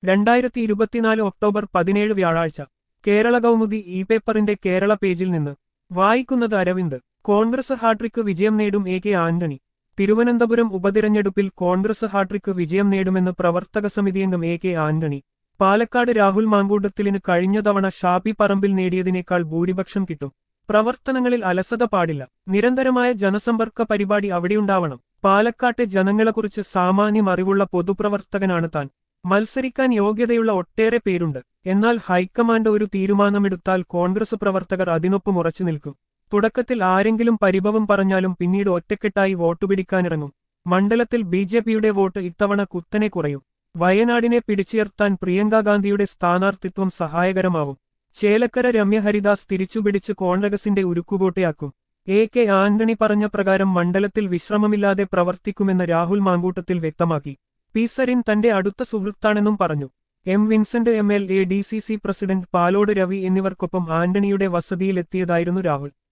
രണ്ടായിരത്തി ഇരുപത്തിനാല് ഒക്ടോബർ പതിനേഴ് വ്യാഴാഴ്ച കേരള കൗമുദി ഇ പേപ്പറിന്റെ കേരള പേജിൽ നിന്ന് വായിക്കുന്നത് അരവിന്ദ് കോൺഗ്രസ് ഹാട്രിക്ക് വിജയം നേടും എ കെ ആന്റണി തിരുവനന്തപുരം ഉപതിരഞ്ഞെടുപ്പിൽ കോൺഗ്രസ് ഹാട്രിക്ക് വിജയം നേടുമെന്ന് പ്രവർത്തക സമിതി അംഗം എ കെ ആന്റണി പാലക്കാട് രാഹുൽ മാങ്കൂട്ടത്തിലിന് കഴിഞ്ഞ തവണ ഷാപ്പി പറമ്പിൽ നേടിയതിനേക്കാൾ ഭൂരിപക്ഷം കിട്ടും പ്രവർത്തനങ്ങളിൽ അലസത പാടില്ല നിരന്തരമായ ജനസമ്പർക്ക പരിപാടി അവിടെയുണ്ടാവണം പാലക്കാട്ടെ ജനങ്ങളെക്കുറിച്ച് സാമാന്യം അറിവുള്ള പൊതുപ്രവർത്തകനാണ് താൻ മത്സരിക്കാൻ യോഗ്യതയുള്ള ഒട്ടേറെ പേരുണ്ട് എന്നാൽ ഹൈക്കമാൻഡ് ഒരു തീരുമാനമെടുത്താൽ കോൺഗ്രസ് പ്രവർത്തകർ അതിനൊപ്പം ഉറച്ചു നിൽക്കും തുടക്കത്തിൽ ആരെങ്കിലും പരിഭവം പറഞ്ഞാലും പിന്നീട് ഒറ്റക്കെട്ടായി വോട്ടുപിടിക്കാനിറങ്ങും മണ്ഡലത്തിൽ ബി ജെ പിയുടെ വോട്ട് ഇത്തവണ കുത്തനെ കുറയും വയനാടിനെ പിടിച്ചുയർത്താൻ പ്രിയങ്ക ഗാന്ധിയുടെ സ്ഥാനാർത്ഥിത്വം സഹായകരമാവും ചേലക്കര രമ്യ ഹരിദാസ് തിരിച്ചുപിടിച്ച് കോൺഗ്രസിന്റെ ഉരുക്കുകോട്ടയാക്കും എ കെ ആന്റണി പറഞ്ഞ പ്രകാരം മണ്ഡലത്തിൽ വിശ്രമമില്ലാതെ പ്രവർത്തിക്കുമെന്ന് രാഹുൽ മാങ്കൂട്ടത്തിൽ വ്യക്തമാക്കി പി സരിൻ തന്റെ അടുത്ത സുഹൃത്താണെന്നും പറഞ്ഞു M Vincent M L A D C C president Palode Ravi എന്നിവർക്കൊപ്പം ആന്റണിയുടെ വസതിയിലെത്തിയതായിരുന്നു രാഹുൽ